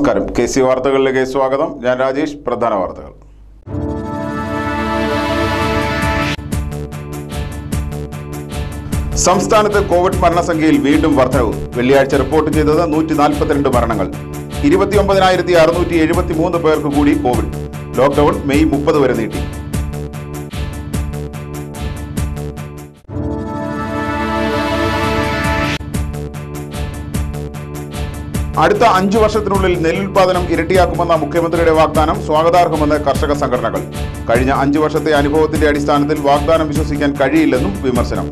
നമസ്കാരം K C വാർത്തകളിലേക്ക് സ്വാഗതം ഞാൻ രാജേഷ് പ്രധാന വാർത്തകൾ സംസ്ഥാനത്ത് കോവിഡ് മരണസംഖ്യയിൽ വീണ്ടും വർധനവ് വെള്ളിയാഴ്ച റിപ്പോർട്ട് ചെയ്തത് നൂറ്റി നാൽപ്പത്തിരണ്ട് മരണങ്ങൾ ഇരുപത്തിയൊമ്പതിനായിരത്തി അറുന്നൂറ്റി എഴുപത്തി മൂന്ന് പേർക്ക് കൂടി കോവിഡ് ലോക്ക്ഡൌൺ മെയ് മുപ്പത് വരെ നീട്ടി അടുത്ത അഞ്ചു വർഷത്തിനുള്ളിൽ നെല്ലുൽപാദനം ഇരട്ടിയാക്കുമെന്ന മുഖ്യമന്ത്രിയുടെ വാഗ്ദാനം സ്വാഗതാർഹമെന്ന് കർഷക സംഘടനകൾ കഴിഞ്ഞ അഞ്ചു വർഷത്തെ അനുഭവത്തിന്റെ അടിസ്ഥാനത്തിൽ വാഗ്ദാനം വിശ്വസിക്കാൻ കഴിയില്ലെന്നും വിമർശനം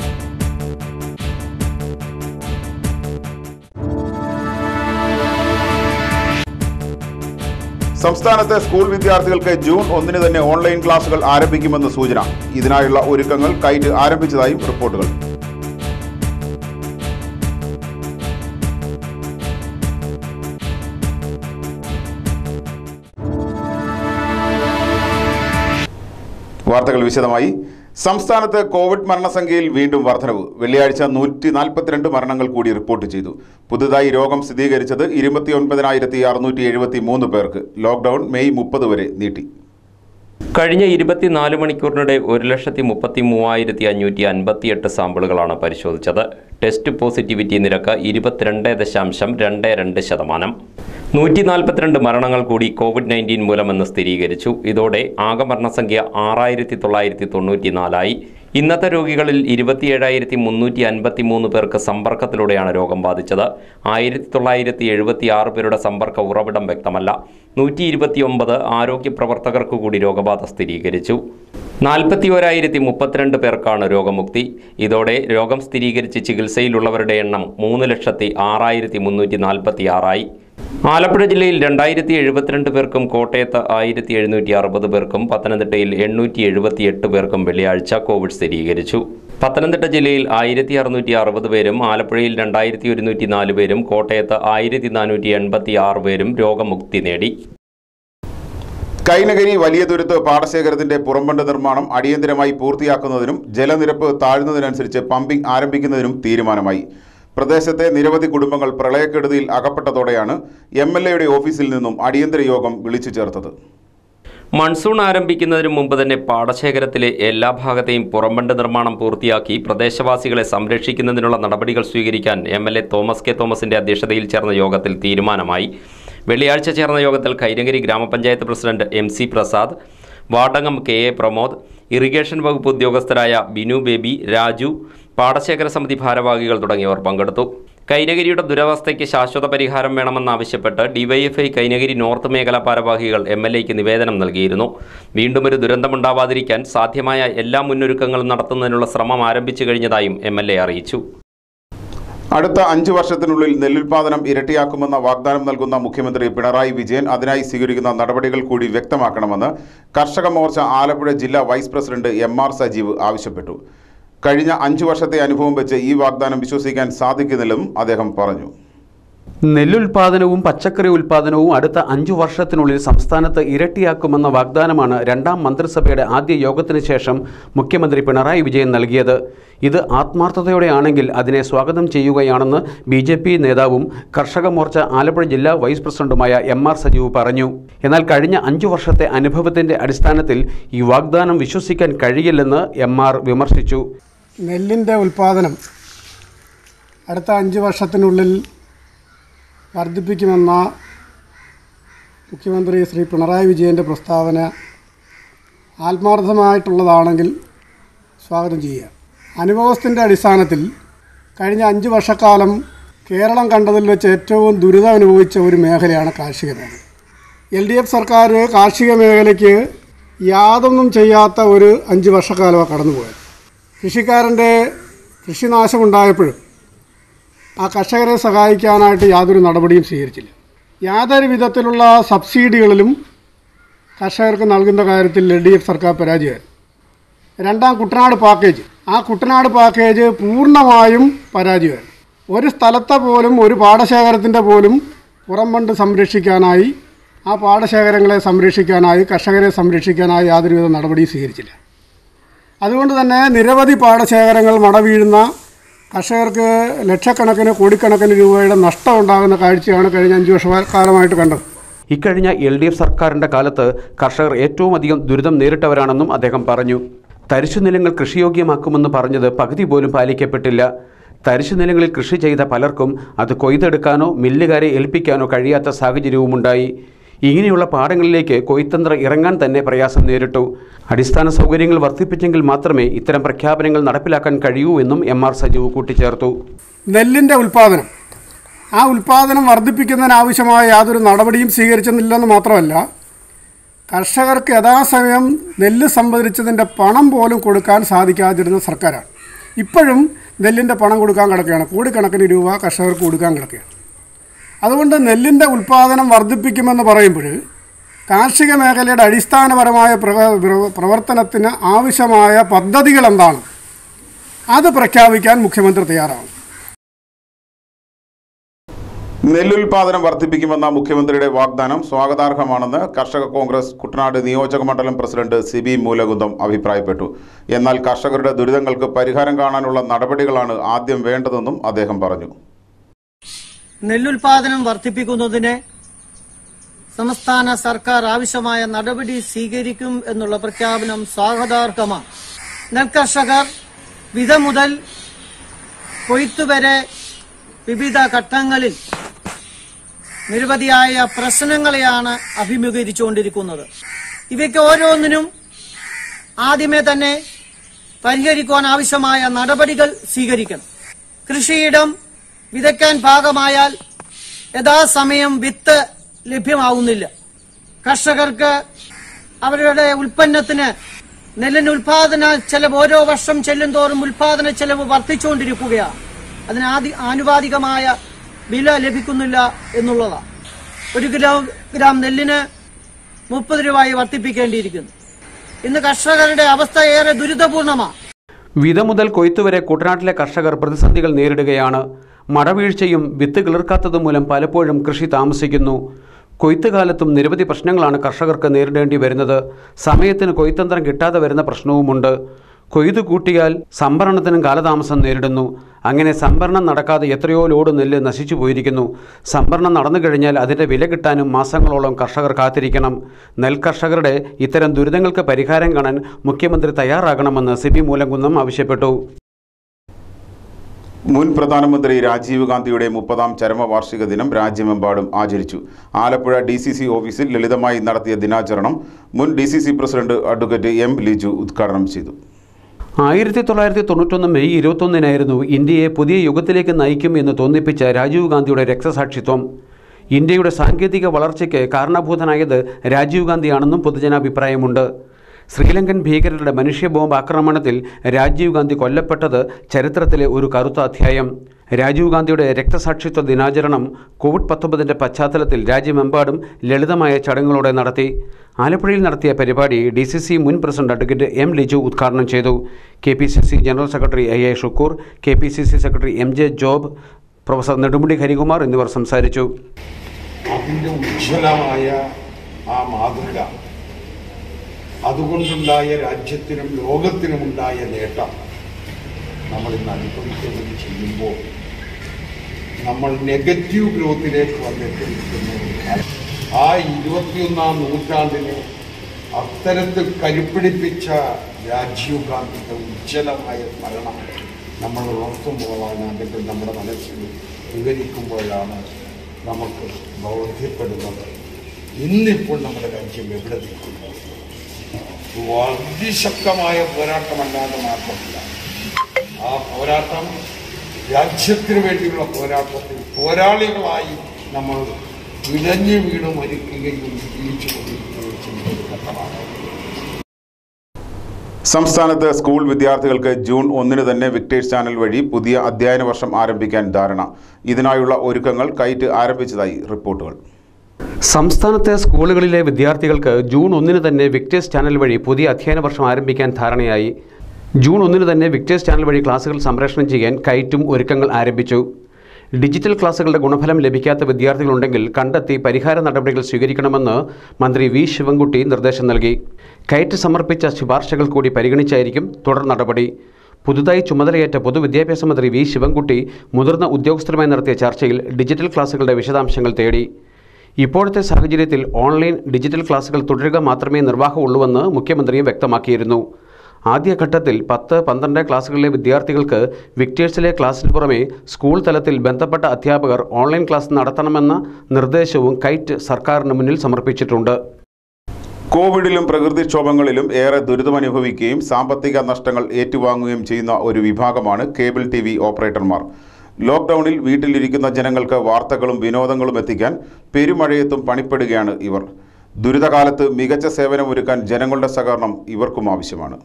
സംസ്ഥാനത്തെ സ്കൂൾ വിദ്യാർത്ഥികൾക്ക് ജൂൺ ഒന്നിന് തന്നെ ഓൺലൈൻ ക്ലാസുകൾ ആരംഭിക്കുമെന്ന് സൂചന ഇതിനായുള്ള ഒരുക്കങ്ങൾ കൈറ്റ് ആരംഭിച്ചതായും റിപ്പോർട്ടുകൾ വാർത്തകൾ വിശദമായി സംസ്ഥാനത്ത് കോവിഡ് മരണസംഖ്യയിൽ വീണ്ടും വർധനവ് വെള്ളിയാഴ്ച നൂറ്റി നാൽപ്പത്തിരണ്ട് മരണങ്ങൾ കൂടി റിപ്പോർട്ട് ചെയ്തു പുതുതായി രോഗം സ്ഥിരീകരിച്ചത് ഇരുപത്തിയൊൻപതിനായിരത്തി അറുന്നൂറ്റി എഴുപത്തി മൂന്ന് പേർക്ക് ലോക്ക്ഡൌൺ മെയ് മുപ്പത് വരെ നീട്ടി കഴിഞ്ഞ ഇരുപത്തിനാല് മണിക്കൂറിനിടെ ഒരു ലക്ഷത്തി മുപ്പത്തി മൂവായിരത്തി അഞ്ഞൂറ്റി അൻപത്തിയെട്ട് സാമ്പിളുകളാണ് പരിശോധിച്ചത് ടെസ്റ്റ് പോസിറ്റിവിറ്റി നിരക്ക് ഇരുപത്തിരണ്ട് ദശാംശം രണ്ട് രണ്ട് ശതമാനം നൂറ്റി നാൽപ്പത്തിരണ്ട് മരണങ്ങൾ കൂടി കോവിഡ് നയൻറ്റീൻ മൂലമെന്ന് സ്ഥിരീകരിച്ചു ഇതോടെ ആകെ മരണസംഖ്യ ആറായിരത്തി തൊള്ളായിരത്തി തൊണ്ണൂറ്റി നാലായി ഇന്നത്തെ രോഗികളിൽ ഇരുപത്തിയേഴായിരത്തി മുന്നൂറ്റി അൻപത്തി മൂന്ന് പേർക്ക് സമ്പർക്കത്തിലൂടെയാണ് രോഗം ബാധിച്ചത് ആയിരത്തി തൊള്ളായിരത്തി എഴുപത്തി ആറ് പേരുടെ സമ്പർക്ക ഉറവിടം വ്യക്തമല്ല നൂറ്റി ഇരുപത്തിയൊമ്പത് ആരോഗ്യ പ്രവർത്തകർക്ക് കൂടി രോഗബാധ സ്ഥിരീകരിച്ചു നാൽപ്പത്തി ഒരായിരത്തി മുപ്പത്തിരണ്ട് പേർക്കാണ് രോഗമുക്തി ഇതോടെ രോഗം സ്ഥിരീകരിച്ച് ചികിത്സയിലുള്ളവരുടെ എണ്ണം മൂന്ന് ലക്ഷത്തി ആറായിരത്തി മുന്നൂറ്റി നാൽപ്പത്തി ആറായി ആലപ്പുഴ ജില്ലയിൽ രണ്ടായിരത്തി എഴുപത്തിരണ്ട് പേർക്കും കോട്ടയത്ത് ആയിരത്തി എഴുന്നൂറ്റി അറുപത് പേർക്കും പത്തനംതിട്ടയിൽ എണ്ണൂറ്റി എഴുപത്തി എട്ട് പേർക്കും വെള്ളിയാഴ്ച കോവിഡ് സ്ഥിരീകരിച്ചു പത്തനംതിട്ട ജില്ലയിൽ ആയിരത്തി അറുന്നൂറ്റി അറുപത് പേരും ആലപ്പുഴയിൽ രണ്ടായിരത്തി ഒരുന്നൂറ്റി നാല് പേരും കോട്ടയത്ത് ആയിരത്തി നാനൂറ്റി എൺപത്തി ആറ് പേരും രോഗമുക്തി നേടി കൈനഗരി വലിയ തുരുത്ത് പാടശേഖരത്തിന്റെ പുറംബണ്ട് നിർമ്മാണം അടിയന്തരമായി പൂർത്തിയാക്കുന്നതിനും ജലനിരപ്പ് താഴ്ന്നതിനനുസരിച്ച് പമ്പിംഗ് ആരംഭിക്കുന്നതിനും തീരുമാനമായി പ്രദേശത്തെ നിരവധി കുടുംബങ്ങൾ പ്രളയക്കെടുതിയിൽ അകപ്പെട്ടതോടെയാണ് എം എൽ എയുടെ ഓഫീസിൽ നിന്നും അടിയന്തര യോഗം വിളിച്ചു ചേർത്തത് മൺസൂൺ ആരംഭിക്കുന്നതിന് മുമ്പ് തന്നെ പാടശേഖരത്തിലെ എല്ലാ ഭാഗത്തെയും പുറംബണ്ട് നിർമ്മാണം പൂർത്തിയാക്കി പ്രദേശവാസികളെ സംരക്ഷിക്കുന്നതിനുള്ള നടപടികൾ സ്വീകരിക്കാൻ M L A Thomas K തോമസിന്റെ അധ്യക്ഷതയിൽ ചേർന്ന യോഗത്തിൽ തീരുമാനമായി വെള്ളിയാഴ്ച ചേർന്ന യോഗത്തിൽ കൈരങ്കരി ഗ്രാമപഞ്ചായത്ത് പ്രസിഡന്റ് എം സി പ്രസാദ് വാർഡംഗം കെ എ പ്രമോദ് ഇറിഗേഷൻ വകുപ്പ് ഉദ്യോഗസ്ഥരായ ബിനു ബേബി രാജു പാടശേഖര സമിതി ഭാരവാഹികൾ തുടങ്ങിയവർ പങ്കെടുത്തു കൈനഗിരിയുടെ ദുരവസ്ഥയ്ക്ക് ശാശ്വത പരിഹാരം വേണമെന്നാവശ്യപ്പെട്ട് ഡിവൈഎഫ്ഐ കൈനഗിരി നോർത്ത് മേഖലാ ഭാരവാഹികൾ എം എൽ എക്ക് നിവേദനം നൽകിയിരുന്നു വീണ്ടും ഒരു ദുരന്തമുണ്ടാവാതിരിക്കാൻ സാധ്യമായ എല്ലാ മുന്നൊരുക്കങ്ങളും നടത്തുന്നതിനുള്ള ശ്രമം ആരംഭിച്ചു കഴിഞ്ഞതായും എം എൽ എ അറിയിച്ചു അടുത്ത അഞ്ചു വർഷത്തിനുള്ളിൽ നെല്ലുൽപാദനം ഇരട്ടിയാക്കുമെന്ന വാഗ്ദാനം നൽകുന്ന മുഖ്യമന്ത്രി പിണറായി വിജയൻ അതിനായി സ്വീകരിക്കുന്ന നടപടികൾ കൂടി വ്യക്തമാക്കണമെന്ന് കർഷക മോർച്ച ആലപ്പുഴ ജില്ലാ vice president M R Sajeev ആവശ്യപ്പെട്ടു കഴിഞ്ഞ അഞ്ചു വർഷത്തെ അനുഭവം വെച്ച് ഈ വാഗ്ദാനം വിശ്വസിക്കാൻ സാധിക്കുന്നില്ലെന്നും അദ്ദേഹം പറഞ്ഞു നെല്ലുൽപാദനവും പച്ചക്കറി ഉൽപാദനവും അടുത്ത അഞ്ചു വർഷത്തിനുള്ളിൽ സംസ്ഥാനത്ത് ഇരട്ടിയാക്കുമെന്ന വാഗ്ദാനമാണ് രണ്ടാം മന്ത്രിസഭയുടെ ആദ്യ യോഗത്തിന് ശേഷം മുഖ്യമന്ത്രി പിണറായി വിജയൻ നൽകിയത് ഇത് ആത്മാർത്ഥതയോടെയാണെങ്കിൽ അതിനെ സ്വാഗതം ചെയ്യുകയാണെന്ന് ബി ജെ പി നേതാവും കർഷക മോർച്ച ആലപ്പുഴ ജില്ലാ വൈസ് പ്രസിഡന്റുമായ എം ആർ സജീവ് പറഞ്ഞു എന്നാൽ കഴിഞ്ഞ അഞ്ചു വർഷത്തെ അനുഭവത്തിന്റെ അടിസ്ഥാനത്തിൽ ഈ വാഗ്ദാനം വിശ്വസിക്കാൻ കഴിയില്ലെന്ന് എം ആർ വിമർശിച്ചു നെല്ലിൻ്റെ ഉൽപ്പാദനം അടുത്ത അഞ്ച് വർഷത്തിനുള്ളിൽ വർദ്ധിപ്പിക്കുമെന്ന മുഖ്യമന്ത്രി ശ്രീ പിണറായി വിജയൻ്റെ പ്രസ്താവന ആത്മാർത്ഥമായിട്ടുള്ളതാണെങ്കിൽ സ്വാഗതം ചെയ്യുക അനുഭവത്തിൻ്റെ അടിസ്ഥാനത്തിൽ കഴിഞ്ഞ അഞ്ച് വർഷക്കാലം കേരളം കണ്ടതിൽ വെച്ച് ഏറ്റവും ദുരിതം അനുഭവിച്ച ഒരു മേഖലയാണ് കാർഷിക മേഖല എൽ ഡി എഫ് സർക്കാർ കാർഷിക മേഖലയ്ക്ക് യാതൊന്നും ചെയ്യാത്ത ഒരു അഞ്ച് വർഷക്കാലമാണ് കടന്നുപോയത് കൃഷിക്കാരൻ്റെ കൃഷിനാശമുണ്ടായപ്പോഴും ആ കർഷകരെ സഹായിക്കാനായിട്ട് യാതൊരു നടപടിയും സ്വീകരിച്ചില്ല യാതൊരു വിധത്തിലുള്ള സബ്സിഡികളിലും കർഷകർക്ക് നൽകുന്ന കാര്യത്തിൽ എൽ ഡി എഫ് സർക്കാർ പരാജയമായിരുന്നു രണ്ടാം കുട്ടനാട് പാക്കേജ് ആ കുട്ടനാട് പാക്കേജ് പൂർണ്ണമായും പരാജയമായിരുന്നു ഒരു സ്ഥലത്തെ പോലും ഒരു പാടശേഖരത്തിൻ്റെ പോലും പുറംബണ്ട് സംരക്ഷിക്കാനായി ആ പാടശേഖരങ്ങളെ സംരക്ഷിക്കാനായി കർഷകരെ സംരക്ഷിക്കാനായി യാതൊരുവിധ നടപടിയും സ്വീകരിച്ചില്ല അതുകൊണ്ട് തന്നെ നിരവധി പാടശേഖരങ്ങൾ മടവീഴുന്ന കർഷകർക്ക് ലക്ഷക്കണക്കിന് കോടിക്കണക്കിന് രൂപയുടെ നഷ്ടം ഉണ്ടാകുന്ന കാഴ്ചയാണ് കഴിഞ്ഞ അഞ്ച് വർഷക്കാലമായിട്ട് കണ്ടത് ഇക്കഴിഞ്ഞ എൽ ഡി എഫ് സർക്കാരിൻ്റെ കാലത്ത് കർഷകർ ഏറ്റവും അധികം ദുരിതം നേരിട്ടവരാണെന്നും അദ്ദേഹം പറഞ്ഞു തരിശു നിലങ്ങൾ കൃഷിയോഗ്യമാക്കുമെന്ന് പറഞ്ഞത് പകുതി പോലും പാലിക്കപ്പെട്ടില്ല തരിശു നിലങ്ങളിൽ കൃഷി ചെയ്ത പലർക്കും അത് കൊയ്തെടുക്കാനോ മില്ലുകാരെ ഏൽപ്പിക്കാനോ കഴിയാത്ത സാഹചര്യവുമുണ്ടായി ഇങ്ങനെയുള്ള പാടങ്ങളിലേക്ക് കൊയ്ത്തന്ത്രം ഇറങ്ങാൻ തന്നെ പ്രയാസം നേരിട്ടു അടിസ്ഥാന സൗകര്യങ്ങൾ വർദ്ധിപ്പിച്ചെങ്കിൽ മാത്രമേ ഇത്തരം പ്രഖ്യാപനങ്ങൾ നടപ്പിലാക്കാൻ കഴിയൂ എന്നും എം ആർ സജീവ് കൂട്ടിച്ചേർത്തു നെല്ലിൻ്റെ ഉൽപ്പാദനം ആ ഉൽപ്പാദനം വർദ്ധിപ്പിക്കുന്നതിനാവശ്യമായ യാതൊരു നടപടിയും സ്വീകരിച്ചെന്നില്ലെന്ന് മാത്രമല്ല കർഷകർക്ക് യഥാസമയം നെല്ല് സംഭരിച്ചതിൻ്റെ പണം പോലും കൊടുക്കാൻ സാധിക്കാതിരുന്ന സർക്കാരാണ് ഇപ്പോഴും നെല്ലിൻ്റെ പണം കൊടുക്കാൻ കിടക്കുകയാണ് കോടിക്കണക്കിന് രൂപ കർഷകർക്ക് കൊടുക്കാൻ കിടക്കുകയാണ് അതുകൊണ്ട് നെല്ലിൻ്റെ ഉൽപ്പാദനം വർദ്ധിപ്പിക്കുമെന്ന് പറയുമ്പോൾ കാർഷിക മേഖലയുടെ അടിസ്ഥാനപരമായ പ്രവ- പ്രവ- പ്രവർത്തനത്തിന് ആവശ്യമായ പദ്ധതികൾ എന്താണ് അത് പ്രഖ്യാപിക്കാൻ മുഖ്യമന്ത്രി തയ്യാറാണ് നെല്ലുൽപാദനം വർദ്ധിപ്പിക്കുമെന്ന മുഖ്യമന്ത്രിയുടെ വാഗ്ദാനം സ്വാഗതാർഹമാണെന്ന് കർഷക കോൺഗ്രസ് കുട്ടനാട് നിയോജക മണ്ഡലം പ്രസിഡന്റ് സിബി മൂലകുന്ദം അഭിപ്രായപ്പെട്ടു എന്നാൽ കർഷകരുടെ ദുരിതങ്ങൾക്ക് പരിഹാരം കാണാനുള്ള നടപടികളാണ് ആദ്യം വേണ്ടതെന്നും അദ്ദേഹം പറഞ്ഞു നെല്ലുൽപാദനം വർദ്ധിപ്പിക്കുന്നതിന് സംസ്ഥാന സർക്കാർ ആവശ്യമായ നടപടി സ്വീകരിക്കും എന്നുള്ള പ്രഖ്യാപനം സ്വാഗതാർഹമാണ് നെൽകർഷകർ വിത മുതൽ കൊയ്ത്തുവരെ വിവിധ ഘട്ടങ്ങളിൽ നിരവധിയായ പ്രശ്നങ്ങളെയാണ് അഭിമുഖീകരിച്ചുകൊണ്ടിരിക്കുന്നത് ഇവയ്ക്ക് ഓരോന്നിനും ആദ്യമേ തന്നെ പരിഹരിക്കുവാൻ ആവശ്യമായ നടപടികൾ സ്വീകരിക്കണം കൃഷിയിടം വിതയ്ക്കാൻ പാകമായാൽ യഥാസമയം വിത്ത് ലഭ്യമാവുന്നില്ല കർഷകർക്ക് അവരുടെ ഉൽപ്പന്നത്തിന് നെല്ലിന് ഉൽപാദന ചെലവ് ഓരോ വർഷം ചെല്ലും തോറും ഉൽപാദന ചെലവ് വർദ്ധിച്ചുകൊണ്ടിരിക്കുകയാണ് അതിന് ആദി ആനുപാതികമായ വില ലഭിക്കുന്നില്ല എന്നുള്ളതാണ് ഒരു കിലോഗ്രാം നെല്ലിന് മുപ്പത് രൂപയായി വർദ്ധിപ്പിക്കേണ്ടിയിരിക്കുന്നു ഇന്ന് കർഷകരുടെ അവസ്ഥ ഏറെ ദുരിതപൂർണമാണ് വിത മുതൽ കൊയ്ത്ത് വരെ കുട്ടനാട്ടിലെ കർഷകർ പ്രതിസന്ധികൾ നേരിടുകയാണ് മടവീഴ്ചയും വിത്ത് കിളിർക്കാത്തതും മൂലം പലപ്പോഴും കൃഷി താമസിക്കുന്നു കൊയ്ത്ത് കാലത്തും നിരവധി പ്രശ്നങ്ങളാണ് കർഷകർക്ക് നേരിടേണ്ടി വരുന്നത് സമയത്തിന് കൊയ്ത്തന്ത്രം കിട്ടാതെ വരുന്ന പ്രശ്നവുമുണ്ട് കൊയ്തു കൂട്ടിയാൽ സംഭരണത്തിനും കാലതാമസം നേരിടുന്നു അങ്ങനെ സംഭരണം നടക്കാതെ എത്രയോ ലോഡ് നെല്ല് നശിച്ചു പോയിരിക്കുന്നു സംഭരണം നടന്നു കഴിഞ്ഞാൽ അതിൻ്റെ വില കിട്ടാനും മാസങ്ങളോളം കർഷകർ കാത്തിരിക്കണം നെൽകർഷകരുടെ ഇത്തരം ദുരിതങ്ങൾക്ക് പരിഹാരം കാണാൻ മുഖ്യമന്ത്രി തയ്യാറാകണമെന്ന് സിബി മൂലംകുന്നം ആവശ്യപ്പെട്ടു മുൻ പ്രധാനമന്ത്രി രാജീവ് ഗാന്ധിയുടെ മുപ്പതാം ചരമവാർഷിക ദിനം രാജ്യമെമ്പാടും ആചരിച്ചു ആലപ്പുഴ ഡി സി സി ഓഫീസിൽ ലളിതമായി നടത്തിയ ദിനാചരണം മുൻ D C C president advocate M Liju ഉദ്ഘാടനം ചെയ്തു ആയിരത്തി തൊള്ളായിരത്തി തൊണ്ണൂറ്റൊന്ന് മെയ് ഇരുപത്തൊന്നിനായിരുന്നു ഇന്ത്യയെ പുതിയ യുഗത്തിലേക്ക് നയിക്കും എന്ന് തോന്നിപ്പിച്ച രാജീവ് ഗാന്ധിയുടെ രക്തസാക്ഷിത്വം ഇന്ത്യയുടെ സാങ്കേതിക വളർച്ചയ്ക്ക് കാരണഭൂതനായത് രാജീവ് ഗാന്ധിയാണെന്നും പൊതുജനാഭിപ്രായമുണ്ട് ശ്രീലങ്കൻ ഭീകരരുടെ മനുഷ്യ ബോംബ് ആക്രമണത്തിൽ രാജീവ് ഗാന്ധി കൊല്ലപ്പെട്ടത് ചരിത്രത്തിലെ ഒരു കറുത്ത അധ്യായം രാജീവ് ഗാന്ധിയുടെ രക്തസാക്ഷിത്വ ദിനാചരണം കോവിഡ് പത്തൊമ്പതിൻ്റെ പശ്ചാത്തലത്തിൽ രാജ്യമെമ്പാടും ലളിതമായ ചടങ്ങുകളോടെ നടത്തി ആലപ്പുഴയിൽ നടത്തിയ പരിപാടി ഡി സി സി മുൻ പ്രസിഡന്റ് അഡ്വക്കേറ്റ് എം ലിജു ഉദ്ഘാടനം ചെയ്തു K P C C general secretary A A Shukoor K P C C secretary M J Job professor Nedumudi Harikumar എന്നിവർ സംസാരിച്ചു അതിൻ്റെ ഉജ്ജ്വലമായ ആ മാതൃക അതുകൊണ്ടുണ്ടായ രാജ്യത്തിനും ലോകത്തിനുമുണ്ടായ നേട്ടം നമ്മൾ ഇന്ന് അനുഭവിക്കുന്നത് ചെയ്യുമ്പോൾ നമ്മൾ നെഗറ്റീവ് ഗ്രോത്തിലേക്ക് വന്നെത്തിയിരിക്കുന്നു ആ ഇരുപത്തിയൊന്നാം നൂറ്റാണ്ടിനെ അത്തരത്തിൽ കരുപ്പിടിപ്പിച്ച രാജീവ് ഗാന്ധിയുടെ ഉജ്ജ്വലമായ ഭരണം നമ്മൾ ഉണർത്തുമ്പോഴാണ് അല്ലെങ്കിൽ നമ്മുടെ മനസ്സിൽ വിവരിക്കുമ്പോഴാണ് നമുക്ക് ബോധ്യപ്പെടുന്നത് ഇന്നിപ്പോൾ നമ്മുടെ രാജ്യം എവിടെ നിൽക്കുന്നു അതിശക്തമായ പോരാട്ടമല്ലാതെ മാർഗമില്ല ആ പോരാട്ടം രാജ്യത്തിന് വേണ്ടിയുള്ള പോരാട്ടത്തിൽ പോരാളികളായി നമ്മൾ ഇഴഞ്ഞു വീണ് മരിക്കുകയും ജീവിച്ചു കൊണ്ടിരിക്കുകയും ചെയ്യുന്ന ഒരു ഘട്ടമാണ് സംസ്ഥാനത്ത് സ്കൂൾ വിദ്യാർത്ഥികൾക്ക് ജൂൺ ഒന്നിന് തന്നെ വിക്ടേഴ്സ് ചാനൽ വഴി പുതിയ അധ്യയന വർഷം ആരംഭിക്കാൻ ധാരണ ഇതിനായുള്ള ഒരുക്കങ്ങൾ കൈറ്റ് ആരംഭിച്ചതായി റിപ്പോർട്ടുകൾ സംസ്ഥാനത്തെ സ്കൂളുകളിലെ വിദ്യാർത്ഥികൾക്ക് ജൂൺ ഒന്നിന് തന്നെ വിക്ടേഴ്സ് ചാനൽ വഴി പുതിയ അധ്യയന വർഷം ആരംഭിക്കാൻ ധാരണയായി ജൂൺ ഒന്നിന് തന്നെ വിക്ടേഴ്സ് ചാനൽ വഴി ക്ലാസുകൾ സംപ്രേഷണം ചെയ്യാൻ കൈറ്റും ഒരുക്കങ്ങൾ ആരംഭിച്ചു ഡിജിറ്റൽ ക്ലാസുകളുടെ ഗുണഫലം ലഭിക്കാത്ത വിദ്യാർത്ഥികളുണ്ടെങ്കിൽ കണ്ടെത്തി പരിഹാര നടപടികൾ സ്വീകരിക്കണമെന്ന് മന്ത്രി വി ശിവൻകുട്ടി നിർദ്ദേശം നൽകി കയറ്റ് സമർപ്പിച്ച ശുപാർശകൾ കൂടി പരിഗണിച്ചായിരിക്കും തുടർ നടപടി പുതുതായി ചുമതലയേറ്റ പൊതുവിദ്യാഭ്യാസ മന്ത്രി വി ശിവൻകുട്ടി മുതിർന്ന ഉദ്യോഗസ്ഥരുമായി നടത്തിയ ചർച്ചയിൽ ഡിജിറ്റൽ ക്ലാസുകളുടെ വിശദാംശങ്ങൾ തേടി ഇപ്പോഴത്തെ സാഹചര്യത്തിൽ ഓൺലൈൻ ഡിജിറ്റൽ ക്ലാസുകൾ തുടരുക മാത്രമേ നിർവാഹമുള്ളൂവെന്ന് മുഖ്യമന്ത്രിയും വ്യക്തമാക്കിയിരുന്നു ആദ്യഘട്ടത്തിൽ പത്ത് പന്ത്രണ്ട് ക്ലാസ്സുകളിലെ വിദ്യാർത്ഥികൾക്ക് വിക്ടേഴ്സിലെ ക്ലാസ്സിന് പുറമെ സ്കൂൾ തലത്തിൽ ബന്ധപ്പെട്ട അധ്യാപകർ ഓൺലൈൻ ക്ലാസ് നടത്തണമെന്ന നിർദ്ദേശവും കൈറ്റ് സർക്കാരിന് മുന്നിൽ സമർപ്പിച്ചിട്ടുണ്ട് കോവിഡിലും പ്രകൃതിക്ഷോഭങ്ങളിലും ഏറെ ദുരിതമനുഭവിക്കുകയും സാമ്പത്തിക നഷ്ടങ്ങൾ ഏറ്റുവാങ്ങുകയും ചെയ്യുന്ന ഒരു വിഭാഗമാണ് കേബിൾ ടി വി ഓപ്പറേറ്റർമാർ ലോക്ക്ഡൌണിൽ വീട്ടിലിരിക്കുന്ന ജനങ്ങൾക്ക് വാർത്തകളും വിനോദങ്ങളും എത്തിക്കാൻ പെരുമഴയത്തും പണിപ്പെടുകയാണ് ഇവർ ദുരിതകാലത്ത് മികച്ച സേവനമൊരുക്കാൻ ജനങ്ങളുടെ സഹകരണം ഇവർക്കും ആവശ്യമാണ്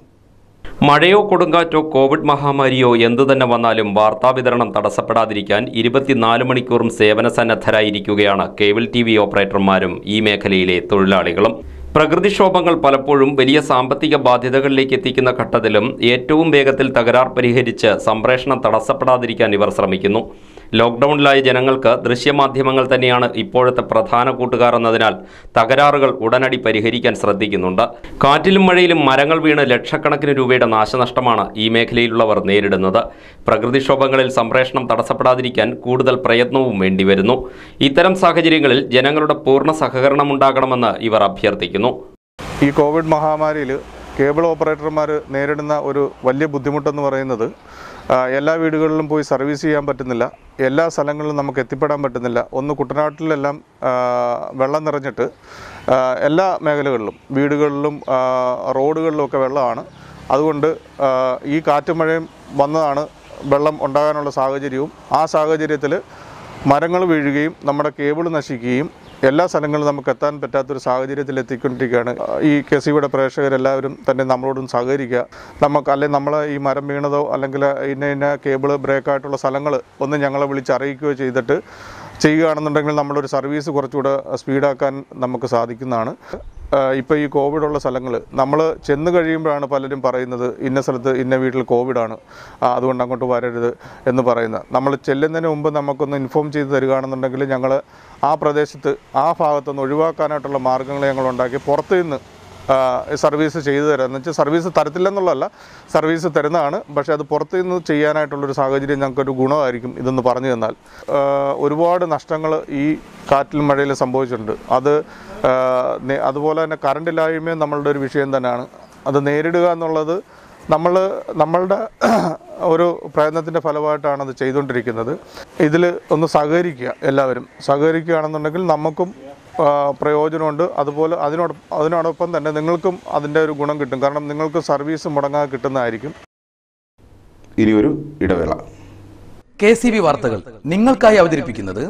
മഴയോ കൊടുങ്കാറ്റോ കോവിഡ് മഹാമാരിയോ എന്തു തന്നെ വന്നാലും വാർത്താവിതരണം തടസ്സപ്പെടാതിരിക്കാൻ ഇരുപത്തിനാല് മണിക്കൂറും സേവന സന്നദ്ധരായിരിക്കുകയാണ് കേബിൾ ടി വി ഓപ്പറേറ്റർമാരും ഈ മേഖലയിലെ തൊഴിലാളികളും പ്രകൃതിക്ഷോഭങ്ങൾ പലപ്പോഴും വലിയ സാമ്പത്തിക ബാധ്യതകളിലേക്ക് എത്തിക്കുന്ന ഘട്ടത്തിലും ഏറ്റവും വേഗത്തിൽ തകരാർ പരിഹരിച്ച് സംപ്രേഷണം തടസ്സപ്പെടാതിരിക്കാൻ ഇവർ ശ്രമിക്കുന്നു ലോക്ക്ഡൌണിലായ ജനങ്ങൾക്ക് ദൃശ്യമാധ്യമങ്ങൾ തന്നെയാണ് ഇപ്പോഴത്തെ പ്രധാന കൂട്ടുകാർ എന്നതിനാൽ തകരാറുകൾ ഉടനടി പരിഹരിക്കാൻ ശ്രദ്ധിക്കുന്നുണ്ട് കാറ്റിലും മഴയിലും മരങ്ങൾ വീണ് ലക്ഷക്കണക്കിന് രൂപയുടെ നാശനഷ്ടമാണ് ഈ മേഖലയിലുള്ളവർ നേരിടുന്നത് പ്രകൃതിക്ഷോഭങ്ങളിൽ സംപ്രേഷണം തടസ്സപ്പെടാതിരിക്കാൻ കൂടുതൽ പ്രയത്നവും വേണ്ടിവരുന്നു ഇത്തരം സാഹചര്യങ്ങളിൽ ജനങ്ങളുടെ പൂർണ്ണ സഹകരണം ഉണ്ടാകണമെന്ന് ഇവർ അഭ്യർത്ഥിക്കുന്നു ഈ കോവിഡ് മഹാമാരിയിൽ കേബിൾ ഓപ്പറേറ്റർമാർ നേരിടുന്ന ഒരു വലിയ ബുദ്ധിമുട്ടെന്ന് പറയുന്നത് ആ, എല്ലാ വീടുകളിലും പോയി സർവീസ് ചെയ്യാൻ പറ്റുന്നില്ല എല്ലാ സ്ഥലങ്ങളിലും നമുക്ക് എത്തിപ്പെടാൻ പറ്റുന്നില്ല ഒന്ന് കുട്ടനാട്ടിലെല്ലാം ആ, വെള്ളം നിറഞ്ഞിട്ട് ആ, എല്ലാ മേഖലകളിലും വീടുകളിലും ആ, റോഡുകളിലും ഒക്കെ വെള്ളമാണ് അതുകൊണ്ട് ആ, ഈ കാറ്റും മഴയും വന്നതാണ് വെള്ളം ഉണ്ടാകാനുള്ള സാഹചര്യവും ആ സാഹചര്യത്തിൽ മരങ്ങൾ വീഴുകയും നമ്മുടെ കേബിൾ നശിക്കുകയും എല്ലാ സ്ഥലങ്ങളിലും നമുക്ക് എത്താൻ പറ്റാത്തൊരു സാഹചര്യത്തിൽ എത്തിക്കൊണ്ടിരിക്കുകയാണ് ഈ കെ സി ബിയുടെ പ്രേക്ഷകരെല്ലാവരും തന്നെ നമ്മളോടും സഹകരിക്കുക നമുക്ക് അല്ലെങ്കിൽ നമ്മൾ ഈ മരം വീണതോ അല്ലെങ്കിൽ ഇന്ന ഇന്ന കേബിൾ ബ്രേക്കായിട്ടുള്ള സ്ഥലങ്ങൾ ഒന്ന് ഞങ്ങളെ വിളിച്ച് അറിയിക്കുകയോ ചെയ്തിട്ട് ചെയ്യുകയാണെന്നുണ്ടെങ്കിൽ നമ്മളൊരു സർവീസ് കുറച്ചുകൂടെ സ്പീഡാക്കാൻ നമുക്ക് സാധിക്കുന്നതാണ് ഇപ്പോൾ ഈ കോവിഡുള്ള സ്ഥലങ്ങൾ നമ്മൾ ചെന്ന് കഴിയുമ്പോഴാണ് പലരും പറയുന്നത് ഇന്ന സ്ഥലത്ത് ഇന്ന വീട്ടിൽ കോവിഡാണ് ആ, അതുകൊണ്ട് അങ്ങോട്ട് വരരുത് എന്ന് പറയുന്നത് നമ്മൾ ചെല്ലുന്നതിന് മുമ്പ് നമുക്കൊന്ന് ഇൻഫോം ചെയ്ത് തരികയാണെന്നുണ്ടെങ്കിൽ ഞങ്ങൾ ആ പ്രദേശത്ത് ആ ഭാഗത്തുനിന്ന് ഒഴിവാക്കാനായിട്ടുള്ള മാർഗ്ഗങ്ങൾ ഞങ്ങൾ ഉണ്ടാക്കി പുറത്തു നിന്ന് ആ, സർവീസ് ചെയ്തു തരാം എന്ന് വെച്ചാൽ സർവീസ് തരത്തില്ലെന്നുള്ളതല്ല സർവീസ് തരുന്നതാണ് പക്ഷേ അത് പുറത്തു നിന്ന് ചെയ്യാനായിട്ടുള്ളൊരു സാഹചര്യം ഞങ്ങൾക്കൊരു ഗുണമായിരിക്കും ഇതെന്ന് പറഞ്ഞു തന്നാൽ ആ, ഒരുപാട് നഷ്ടങ്ങൾ ഈ കാറ്റിലും മഴയിലും സംഭവിച്ചിട്ടുണ്ട് അത് ആ, നേ- അതുപോലെ തന്നെ കറണ്ട് ഇല്ലായ്മയും നമ്മളുടെ ഒരു വിഷയം തന്നെയാണ് അത് നേരിടുക എന്നുള്ളത് നമ്മൾ നമ്മളുടെ ഒരു പ്രയത്നത്തിൻ്റെ ഫലമായിട്ടാണ് അത് ചെയ്തുകൊണ്ടിരിക്കുന്നത് ഇതിൽ ഒന്ന് സഹകരിക്കുക എല്ലാവരും സഹകരിക്കുകയാണെന്നുണ്ടെങ്കിൽ നമുക്കും ആ, പ്രയോജനമുണ്ട് അതുപോലെ അതിനോട് അതിനോടൊപ്പം തന്നെ നിങ്ങൾക്കും അതിൻ്റെ ഒരു ഗുണം കിട്ടും കാരണം നിങ്ങൾക്ക് സർവീസ് മുടങ്ങാതെ കിട്ടുന്നതായിരിക്കും ഇനിയൊരു ഇടവേള കെ സി ബി വാർത്തകൾ നിങ്ങൾക്കായി അവതരിപ്പിക്കുന്നത്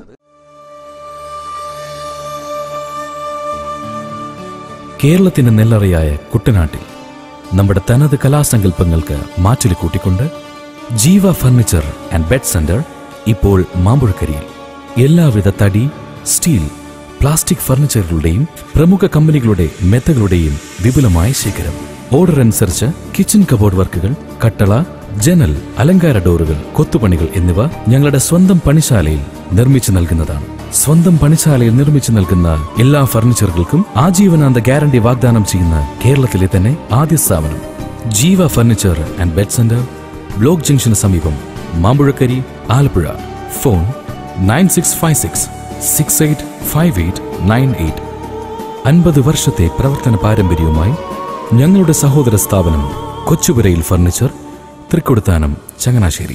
കേരളത്തിന്റെ നെല്ലറയായ കുട്ടനാട്ടിൽ നമ്മുടെ തനത് കലാസങ്കല്പങ്ങൾക്ക് മാറ്റൊലി കൂട്ടിക്കൊണ്ട് ജീവ ഫർണിച്ചർ ആൻഡ് ബെഡ് സെന്റർ ഇപ്പോൾ മാമ്പുഴക്കരിയിൽ എല്ലാവിധ തടി സ്റ്റീൽ പ്ലാസ്റ്റിക് ഫർണിച്ചറുകളുടെയും പ്രമുഖ കമ്പനികളുടെ മെത്തകളുടെയും വിപുലമായ ശേഖരം ഓർഡർ അനുസരിച്ച് കിച്ചൺ കബോർഡ് വർക്കുകൾ കട്ടള ജനൽ അലങ്കാര ഡോറുകൾ കൊത്തുപണികൾ എന്നിവ ഞങ്ങളുടെ സ്വന്തം പണിശാലയിൽ നിർമ്മിച്ചു നൽകുന്നതാണ് സ്വന്തം പണിശാലയിൽ നിർമ്മിച്ചു നൽകുന്ന എല്ലാ ഫർണിച്ചറുകൾക്കും ആജീവനാന്ത ഗ്യാരണ്ടി വാഗ്ദാനം ചെയ്യുന്ന കേരളത്തിലെ തന്നെ ആദ്യ സ്ഥാപനം Jeeva furniture and bed centre block ജംഗ്ഷന് സമീപം Mampuzhakkary Alappuzha phone nine six five six six eight five eight nine eight അൻപത് വർഷത്തെ പ്രവർത്തന പാരമ്പര്യവുമായി ഞങ്ങളുടെ സഹോദര സ്ഥാപനം കൊച്ചുപുരയിൽ ഫർണിച്ചർ തൃക്കൊടുത്താനം ചങ്ങനാശ്ശേരി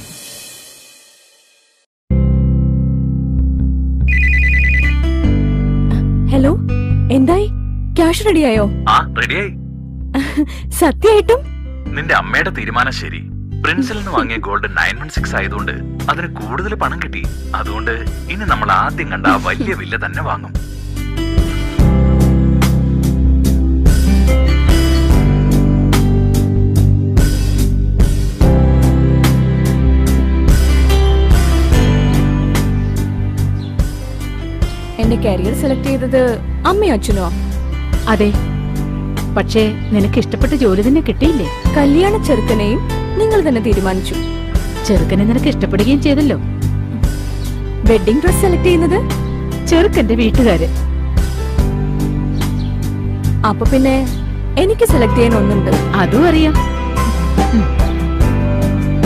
ഹലോ എന്തായി ക്യാഷ് റെഡിയായോ ആ റെഡിയായി സത്യമായിട്ടും നിന്റെ അമ്മയുടെ തീരുമാനം ശരി പ്രിൻസിൽ നിന്ന് വാങ്ങിയ ഗോൾഡ് നയൻ വൺ സിക്സ് ആയതുകൊണ്ട് അതിന് കൂടുതൽ പണം കിട്ടി അതുകൊണ്ട് ഇനി നമ്മൾ ആദ്യം കണ്ട ആ വലിയ വില്ല തന്നെ വാങ്ങും എന്റെ കരിയർ സെലക്ട് ചെയ്തത് അമ്മയോ അച്ഛനോ അതെ പക്ഷേ നിനക്ക് ഇഷ്ടപ്പെട്ട ജോലി തന്നെ കിട്ടിയില്ലേ കല്യാണ ചെറുക്കനെയും നിങ്ങൾ തന്നെ തീരുമാനിച്ചു ചെറുക്കനെ നിനക്ക് ഇഷ്ടപ്പെടുകയും ചെയ്തല്ലോ വെഡിങ് ഡ്രസ് സെലക്ട് ചെയ്യുന്നത് ചെറുക്കന്റെ വീട്ടുകാര് അപ്പൊ പിന്നെ എനിക്ക് സെലക്ട് ചെയ്യാൻ ഒന്നുണ്ട് അതും അറിയാം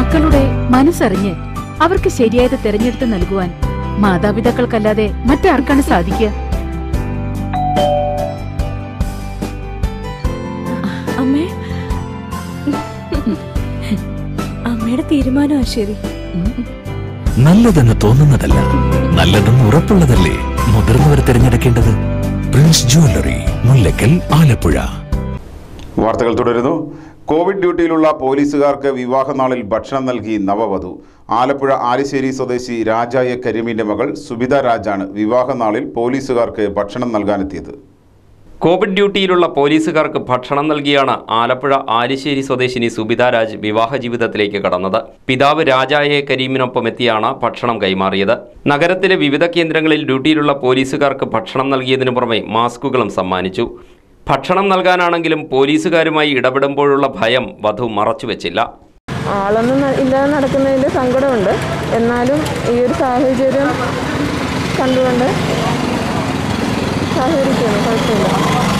മക്കളുടെ മനസ്സറിഞ്ഞ് അവർക്ക് ശരിയായത് തിരഞ്ഞെടുത്ത് നൽകുവാൻ മാതാപിതാക്കൾക്കല്ലാതെ മറ്റാർക്കാണ് സാധിക്കുക അമ്മേ അമ്മയുടെ തീരുമാനമാ ശരി നല്ലതെന്ന് തോന്നുന്നതല്ല നല്ലതെന്ന് ഉറപ്പുള്ളതല്ലേ മുതിർന്നവർ തിരഞ്ഞെടുക്കേണ്ടത് പ്രിൻസ് ജ്വല്ലറി മുല്ലക്കൽ ആലപ്പുഴ വാർത്തകൾ തുടരുന്നു കോവിഡ് ഡ്യൂട്ടിയിലുള്ള പോലീസുകാർക്ക് വിവാഹനാളിൽ ഭക്ഷണം നൽകി നവവധു ആലപ്പുഴ ആലിശ്ശേരി സ്വദേശി രാജായ കരിമീന്റെ മകൾ സുബിത രാജാണ് വിവാഹനാളിൽ പോലീസുകാർക്ക് ഭക്ഷണം നൽകാനെത്തിയത് കോവിഡ് ഡ്യൂട്ടിയിലുള്ള പോലീസുകാർക്ക് ഭക്ഷണം നൽകിയാണ് ആലപ്പുഴ ആലിശ്ശേരി സ്വദേശിനി സുബിത രാജ് വിവാഹ ജീവിതത്തിലേക്ക് കടന്നത് പിതാവ് രാജായെ കരീമിനൊപ്പം എത്തിയാണ് ഭക്ഷണം കൈമാറിയത് നഗരത്തിലെ വിവിധ കേന്ദ്രങ്ങളിൽ ഡ്യൂട്ടിയിലുള്ള പോലീസുകാർക്ക് ഭക്ഷണം നൽകിയതിനു പുറമെ മാസ്കുകളും സമ്മാനിച്ചു ഭക്ഷണം നൽകാനാണെങ്കിലും പോലീസുകാരുമായി ഇടപെടുമ്പോഴുള്ള ഭയം വധു മറച്ചുവെച്ചില്ല ആളൊന്നും ന- ഇല്ലാതെ നടക്കുന്നതിൻ്റെ സങ്കടമുണ്ട് എന്നാലും ഈ ഒരു സാഹചര്യം കണ്ടുകൊണ്ട് സഹകരിക്കുന്നു കുഴപ്പമില്ല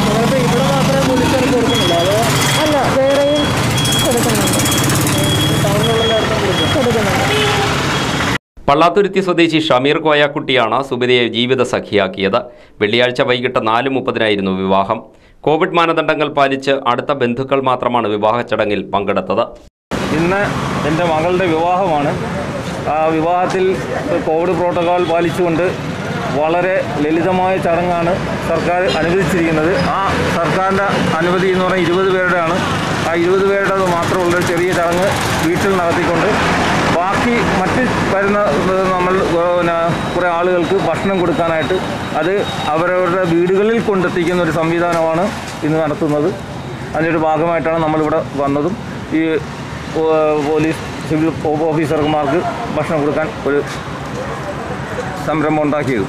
അല്ല വേറെയും കൊടുക്കുന്നുണ്ട് കൊടുക്കുന്നുണ്ട് പള്ളാത്തുരുത്തി സ്വദേശി ഷമീർ കോയാക്കുട്ടിയാണ് സുബിതയെ ജീവിത സഖിയാക്കിയത് വെള്ളിയാഴ്ച വൈകിട്ട് നാല് മുപ്പതിനായിരുന്നു വിവാഹം കോവിഡ് മാനദണ്ഡങ്ങൾ പാലിച്ച് അടുത്ത ബന്ധുക്കൾ മാത്രമാണ് വിവാഹ ചടങ്ങിൽ പങ്കെടുത്തത് ഇന്ന് എൻ്റെ മകളുടെ വിവാഹമാണ് ആ വിവാഹത്തിൽ കോവിഡ് പ്രോട്ടോകോൾ പാലിച്ചുകൊണ്ട് വളരെ ലളിതമായ ചടങ്ങാണ് സർക്കാർ അനുവദിച്ചിരിക്കുന്നത് ആ സർക്കാരിൻ്റെ അനുമതി എന്ന് പറഞ്ഞാൽ ഇരുപത് പേരുടെയാണ് ആ ഇരുപത് പേരുടെ മാത്രമുള്ള ഒരു ചെറിയ ചടങ്ങ് വീട്ടിൽ നടത്തിക്കൊണ്ട് ബാക്കി മറ്റ് വരുന്ന ഏഹ്, നമ്മൾ ഏഹ്, പിന്നെ കുറേ ആളുകൾക്ക് ഭക്ഷണം കൊടുക്കാനായിട്ട് അത് അവരവരുടെ വീടുകളിൽ കൊണ്ടെത്തിക്കുന്ന ഒരു സംവിധാനമാണ് ഇന്ന് നടത്തുന്നത് അതിൻ്റെ ഒരു ഭാഗമായിട്ടാണ് നമ്മളിവിടെ വന്നതും ഈ ഏഹ്, പോലീസ് സിവിൽ ഓ- ഓഫീസർമാർക്ക് ഭക്ഷണം കൊടുക്കാൻ ഒരു സംരംഭം ഉണ്ടാക്കിയത്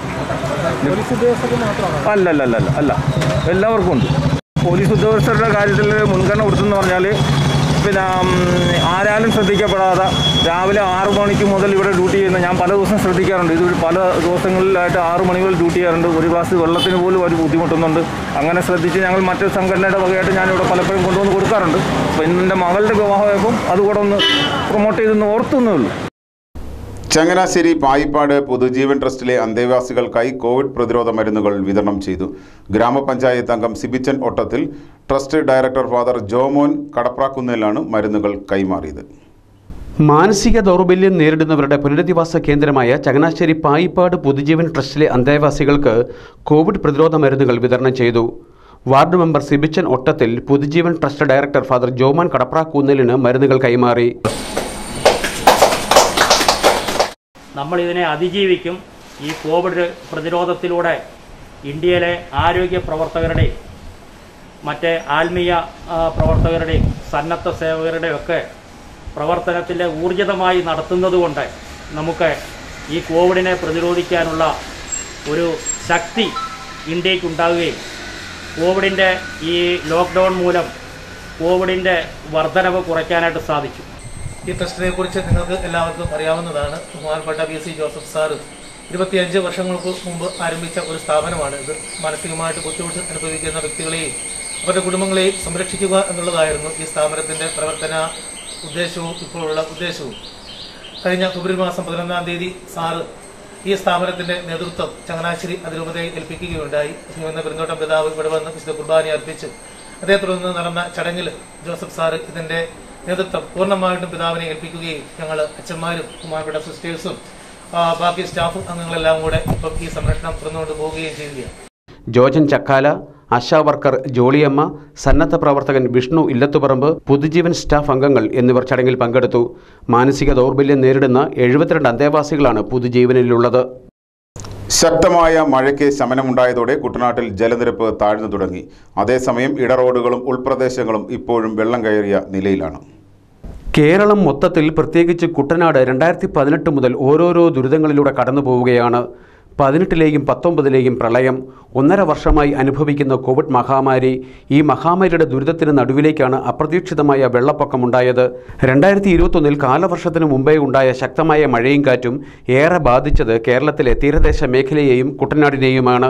അല്ല അല്ല അല്ല അല്ല അല്ല എല്ലാവർക്കും ഉണ്ട് പോലീസ് ഉദ്യോഗസ്ഥരുടെ കാര്യത്തിൽ മുൻഗണന കൊടുത്തെന്ന് പറഞ്ഞാൽ പിന്നെ ഉം, ആരാലും ശ്രദ്ധിക്കപ്പെടാതെ രാവിലെ ആറു മണിക്ക് മുതൽ ഇവിടെ ഡ്യൂട്ടി ചെയ്യുന്ന ഞാൻ പല ദിവസം ശ്രദ്ധിക്കാറുണ്ട് ഇത് പല ദിവസങ്ങളിലായിട്ട് ആറു മണി മുതൽ ഡ്യൂട്ടി ചെയ്യാറുണ്ട് ഒരു ഗ്ലാസ് വെള്ളത്തിന് പോലും അവർ ബുദ്ധിമുട്ടുന്നുണ്ട് അങ്ങനെ ശ്രദ്ധിച്ച് ഞങ്ങൾ മറ്റൊരു സംഘടനയുടെ വകയായിട്ട് ഞാനിവിടെ പലപ്പോഴും കൊണ്ടുവന്ന് കൊടുക്കാറുണ്ട് അപ്പോൾ ഇന്ന് എൻ്റെ മകളുടെ വിവാഹമായപ്പം അതുകൂടെ ഒന്ന് പ്രൊമോട്ട് ചെയ്തെന്ന് ഓർത്തുന്നേ ഉള്ളൂ ചങ്ങനാശ്ശേരി പായിപ്പാട് പൊതുജീവൻ ട്രസ്റ്റിലെ അന്തേവാസികൾക്കായി കോവിഡ് പ്രതിരോധ മരുന്നുകൾ വിതരണം ചെയ്തു ഗ്രാമപഞ്ചായത്ത് അംഗം Sibichan Ottathil trust director father Jomon കടപ്രാക്കുന്നിലാണ് മരുന്നുകൾ കൈമാറിയത് മാനസിക ദൗർബല്യം നേരിടുന്നവരുടെ പുനരധിവാസ കേന്ദ്രമായ ചങ്ങനാശ്ശേരി പായിപ്പാട് പൊതുജീവൻ ട്രസ്റ്റിലെ അന്തേവാസികൾക്ക് കോവിഡ് പ്രതിരോധ മരുന്നുകൾ വിതരണം ചെയ്തു ward member Sibichan Ottathil Pothujeevan trust director father Jomon കടപ്രാക്കൂന്നലിന് മരുന്നുകൾ കൈമാറി നമ്മൾ ഇതിനെ അതിജീവിക്കും ഈ കോവിഡ് പ്രതിരോധത്തിലൂടെ ഇന്ത്യയിലെ ആരോഗ്യ പ്രവർത്തകരുടെയും മറ്റ് ആത്മീയ ആ, പ്രവർത്തകരുടെയും സന്നദ്ധ സേവകരുടെയും ഒക്കെ പ്രവർത്തനത്തിൻ്റെ ഊർജിതമായി നടത്തുന്നതുകൊണ്ട് നമുക്ക് ഈ കോവിഡിനെ പ്രതിരോധിക്കാനുള്ള ഒരു ശക്തി ഇന്ത്യക്കുണ്ടാവുകയും കോവിഡിൻ്റെ ഈ ലോക്ക്ഡൗൺ മൂലം കോവിഡിൻ്റെ വർധനവ് കുറയ്ക്കാനായിട്ട് സാധിച്ചു ഈ ട്രസ്റ്റിനെ കുറിച്ച് നിങ്ങൾക്ക് എല്ലാവർക്കും അറിയാവുന്നതാണ് ബഹുമാനപ്പെട്ട P S C Joseph sir ഇരുപത്തിയഞ്ച് വർഷങ്ങൾക്ക് മുമ്പ് ആരംഭിച്ച ഒരു സ്ഥാപനമാണ് ഇത് മാനസികമായിട്ട് ബുദ്ധിമുട്ട് അനുഭവിക്കുന്ന വ്യക്തികളെയും അവരുടെ കുടുംബങ്ങളെയും സംരക്ഷിക്കുക എന്നുള്ളതായിരുന്നു ഈ സ്ഥാപനത്തിന്റെ പ്രവർത്തന ഉദ്ദേശവും ഇപ്പോഴുള്ള ഉദ്ദേശവും കഴിഞ്ഞ ഫെബ്രുവരി മാസം പതിനൊന്നാം തീയതി സാറ് ഈ സ്ഥാപനത്തിന്റെ നേതൃത്വം ചങ്ങനാശ്ശേരി അതിരൂപതയെ ഏൽപ്പിക്കുകയുണ്ടായി ശ്രീമന്ത പെരുന്തോട്ടം പിതാവ് ഇവിടെ വന്ന് വിശുദ്ധ കുർബാന അർപ്പിച്ചു അതേ തുടർന്ന് നടന്ന ചടങ്ങിൽ ജോസഫ് സാറ് ഇതിന്റെ നേതൃത്വം പൂർണ്ണമായിട്ടും പിതാവിനെ ഏൽപ്പിക്കുകയും ഞങ്ങൾ അച്ഛന്മാരും ബഹുമാനപ്പെട്ട സിസ്റ്റേഴ്സും ആ, ബാക്കി സ്റ്റാഫും അംഗങ്ങളെല്ലാം കൂടെ ഇപ്പം ഈ സംരക്ഷണം തുറന്നുകൊണ്ട് പോവുകയും ചെയ്യുകയാണ് ജോജൻ ചക്കാല ആശാ വർക്കർ ജോളിയമ്മ സന്നദ്ധ പ്രവർത്തകൻ വിഷ്ണു ഇല്ലത്തുപറമ്പ് പൊതുജീവൻ സ്റ്റാഫ് അംഗങ്ങൾ എന്നിവർ ചടങ്ങിൽ പങ്കെടുത്തു മാനസിക ദൗർബല്യം നേരിടുന്ന എഴുപത്തിരണ്ട് അന്തേവാസികളാണ് പൊതുജീവനിലുള്ളത് ശക്തമായ മഴയ്ക്ക് ശമനമുണ്ടായതോടെ കുട്ടനാട്ടിൽ ജലനിരപ്പ് താഴ്ന്നു തുടങ്ങി അതേസമയം ഇടറോഡുകളും ഉൾപ്രദേശങ്ങളും ഇപ്പോഴും വെള്ളം കയറിയ നിലയിലാണ് കേരളം മൊത്തത്തിൽ പ്രത്യേകിച്ച് കുട്ടനാട് രണ്ടായിരത്തി പതിനെട്ട് മുതൽ ഓരോരോ ദുരിതങ്ങളിലൂടെ കടന്നു പോവുകയാണ് പതിനെട്ടിലെയും പത്തൊമ്പതിലെയും പ്രളയം ഒന്നര വർഷമായി അനുഭവിക്കുന്ന കോവിഡ് മഹാമാരി ഈ മഹാമാരിയുടെ ദുരിതത്തിന് നടുവിലേക്കാണ് അപ്രതീക്ഷിതമായ വെള്ളപ്പൊക്കമുണ്ടായത് രണ്ടായിരത്തി ഇരുപത്തൊന്നിൽ കാലവർഷത്തിന് മുമ്പേ ഉണ്ടായ ശക്തമായ മഴയും കാറ്റും ഏറെ ബാധിച്ചത് കേരളത്തിലെ തീരദേശ മേഖലയെയും കുട്ടനാടിനെയുമാണ്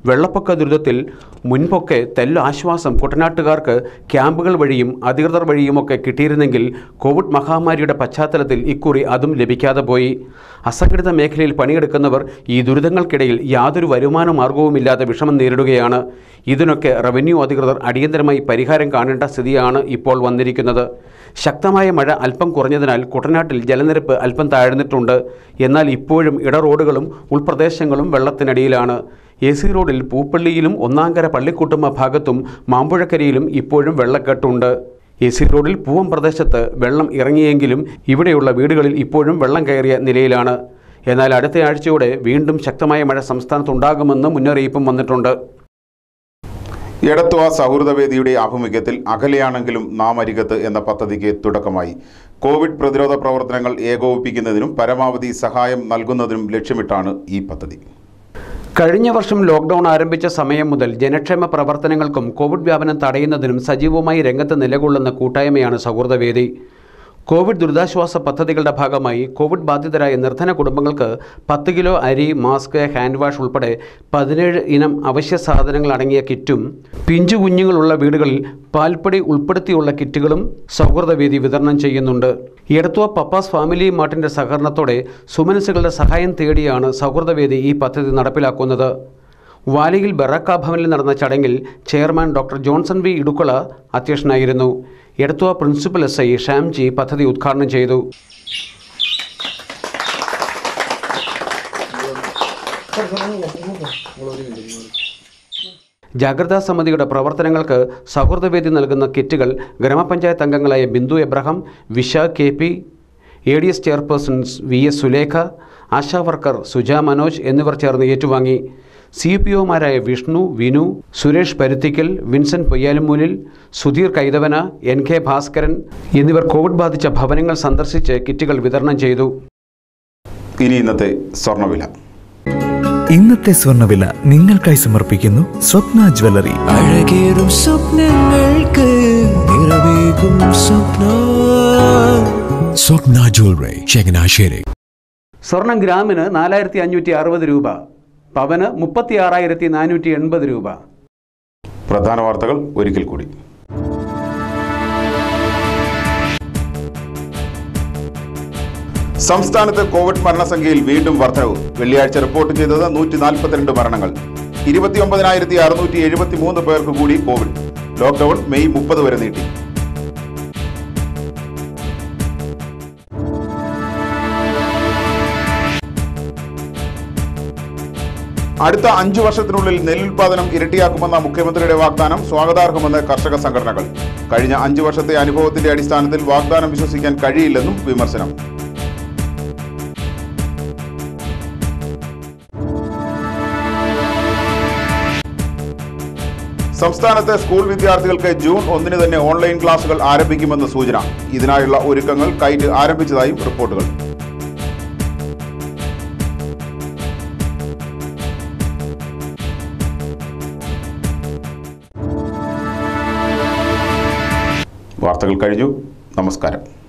വെള്ളപ്പൊക്ക ദുരിതത്തിൽ മുൻപൊക്കെ തെല്ലു ആശ്വാസം കുട്ടനാട്ടുകാർക്ക് ക്യാമ്പുകൾ വഴിയും അധികൃതർ വഴിയുമൊക്കെ കിട്ടിയിരുന്നെങ്കിൽ കോവിഡ് മഹാമാരിയുടെ പശ്ചാത്തലത്തിൽ ഇക്കുറി അതും ലഭിക്കാതെ പോയി അസംഘടിത മേഖലയിൽ പണിയെടുക്കുന്നവർ ഈ ദുരിതങ്ങൾക്കിടയിൽ യാതൊരു വരുമാന മാർഗവുമില്ലാതെ വിഷമം നേരിടുകയാണ് ഇതിനൊക്കെ റവന്യൂ അധികൃതർ അടിയന്തരമായി പരിഹാരം കാണേണ്ട സ്ഥിതിയാണ് ഇപ്പോൾ വന്നിരിക്കുന്നത് ശക്തമായ മഴ അല്പം കുറഞ്ഞതിനാൽ കുട്ടനാട്ടിൽ ജലനിരപ്പ് അല്പം താഴ്ന്നിട്ടുണ്ട് എന്നാൽ ഇപ്പോഴും ഇട റോഡുകളും ഉൾപ്രദേശങ്ങളും വെള്ളത്തിനടിയിലാണ് എ സി റോഡിൽ പൂപ്പള്ളിയിലും ഒന്നാങ്കര പള്ളിക്കുട്ടുമ്മ ഭാഗത്തും മാമ്പുഴക്കരയിലും ഇപ്പോഴും വെള്ളക്കെട്ടുണ്ട് എ സി റോഡിൽ പൂവം പ്രദേശത്ത് വെള്ളം ഇറങ്ങിയെങ്കിലും ഇവിടെയുള്ള വീടുകളിൽ ഇപ്പോഴും വെള്ളം കയറിയ നിലയിലാണ് എന്നാൽ അടുത്ത ആഴ്ചയോടെ വീണ്ടും ശക്തമായ മഴ സംസ്ഥാനത്തുണ്ടാകുമെന്ന് മുന്നറിയിപ്പും വന്നിട്ടുണ്ട് എടത്വ സൗഹൃദവേദിയുടെ ആഭിമുഖ്യത്തിൽ അകലെയാണെങ്കിലും നാം അരികത്ത് എന്ന പദ്ധതിക്ക് തുടക്കമായി കോവിഡ് പ്രതിരോധ പ്രവർത്തനങ്ങൾ ഏകോപിപ്പിക്കുന്നതിനും പരമാവധി സഹായം നൽകുന്നതിനും ലക്ഷ്യമിട്ടാണ് ഈ പദ്ധതി കഴിഞ്ഞ വർഷം ലോക്ക്ഡൌൺ ആരംഭിച്ച സമയം മുതൽ ജനക്ഷേമ പ്രവർത്തനങ്ങൾക്കും കോവിഡ് വ്യാപനം തടയുന്നതിനും സജീവമായി രംഗത്ത് നിലകൊള്ളുന്ന കൂട്ടായ്മയാണ് സൗഹൃദവേദി കോവിഡ് ദുരിതാശ്വാസ പദ്ധതികളുടെ ഭാഗമായി കോവിഡ് ബാധിതരായ നിർധന കുടുംബങ്ങൾക്ക് പത്ത് കിലോ അരി മാസ്ക് ഹാൻഡ് വാഷ് ഉൾപ്പെടെ പതിനേഴ് ഇനം അവശ്യ സാധനങ്ങൾ അടങ്ങിയ കിറ്റും പിഞ്ചു കുഞ്ഞുങ്ങളുള്ള വീടുകളിൽ പാൽപ്പൊടി ഉൾപ്പെടുത്തിയുള്ള കിറ്റുകളും സൗഹൃദവേദി വിതരണം ചെയ്യുന്നുണ്ട് എടത്തുവ പപ്പാസ് ഫാമിലി മാർട്ടിൻ്റെ സഹകരണത്തോടെ സുമനസുകളുടെ സഹായം തേടിയാണ് സൗഹൃദവേദി ഈ പദ്ധതി നടപ്പിലാക്കുന്നത് വാലിയിൽ ബറാക്ക ഭവനിൽ നടന്ന ചടങ്ങിൽ chairman doctor Johnson V Idukkala അധ്യക്ഷനായിരുന്നു Edathua principal S I Shamji പദ്ധതി ഉദ്ഘാടനം ചെയ്തു ജാഗ്രതാ സമിതിയുടെ പ്രവർത്തനങ്ങൾക്ക് സൗഹൃദവേദി നൽകുന്ന കിറ്റുകൾ ഗ്രാമപഞ്ചായത്ത് അംഗങ്ങളായ ബിന്ദു എബ്രഹാം വിശ K P A D S chairperson V S Sulekha ASHA worker Suja Manoj എന്നിവർ ചേർന്ന് ഏറ്റുവാങ്ങി സി പി ഒമാരായ Vishnu Vinu Suresh Paruthikkal Vincent Poyyalumoolil Sudheer Kaithavana N K Bhaskaran എന്നിവർ കോവിഡ് ബാധിച്ച ഭവനങ്ങൾ സന്ദർശിച്ച് കിറ്റുകൾ വിതരണം ചെയ്തു ഇനി ഇന്നത്തെ സ്വർണ്ണവില ഇന്നത്തെ സ്വർണ്ണവില നിങ്ങൾക്കായി സമർപ്പിക്കുന്നു സ്വപ്ന ജ്വല്ലറി അഴകേറും സ്വപ്നങ്ങൾക്ക് നിറവേകും സ്വപ്ന സ്വപ്ന ജ്വല്ലറി ചങ്ങനാശ്ശേരി സ്വർണം ഗ്രാമിന് നാലായിരത്തി അഞ്ഞൂറ്റി അറുപത് രൂപ പവന് മുപ്പത്തി ആറായിരത്തി നാനൂറ്റി എൺപത് രൂപ പ്രധാന വാർത്തകൾ ഒരിക്കൽ കൂടി സംസ്ഥാനത്ത് കോവിഡ് മരണസംഖ്യയിൽ വീണ്ടും വർധനവ് വെള്ളിയാഴ്ച റിപ്പോർട്ട് ചെയ്തത് നൂറ്റി നാൽപ്പത്തിരണ്ട് മരണങ്ങൾ ഇരുപത്തിയൊമ്പതിനായിരത്തി അറുന്നൂറ്റി എഴുപത്തി മൂന്ന് പേർക്ക് കൂടി കോവിഡ് ലോക്ക്ഡൌൺ മെയ് മുപ്പത് വരെ നീട്ടി അടുത്ത അഞ്ചു വർഷത്തിനുള്ളിൽ നെല്ലുൽപാദനം ഇരട്ടിയാക്കുമെന്ന മുഖ്യമന്ത്രിയുടെ വാഗ്ദാനം സ്വാഗതാർഹമെന്ന് കർഷക സംഘടനകൾ കഴിഞ്ഞ അഞ്ചു വർഷത്തെ അനുഭവത്തിന്റെ അടിസ്ഥാനത്തിൽ വാഗ്ദാനം വിശ്വസിക്കാൻ കഴിയില്ലെന്നും വിമർശനം സംസ്ഥാനത്തെ സ്കൂൾ വിദ്യാർത്ഥികൾക്ക് ജൂൺ ഒന്നിന് തന്നെ ഓൺലൈൻ ക്ലാസുകൾ ആരംഭിക്കുമെന്ന് സൂചന ഇതിനായുള്ള ഒരുക്കങ്ങൾ കൈറ്റ് ആരംഭിച്ചതായും റിപ്പോർട്ടുകൾ വാർത്തകൾ കഴിഞ്ഞു നമസ്കാരം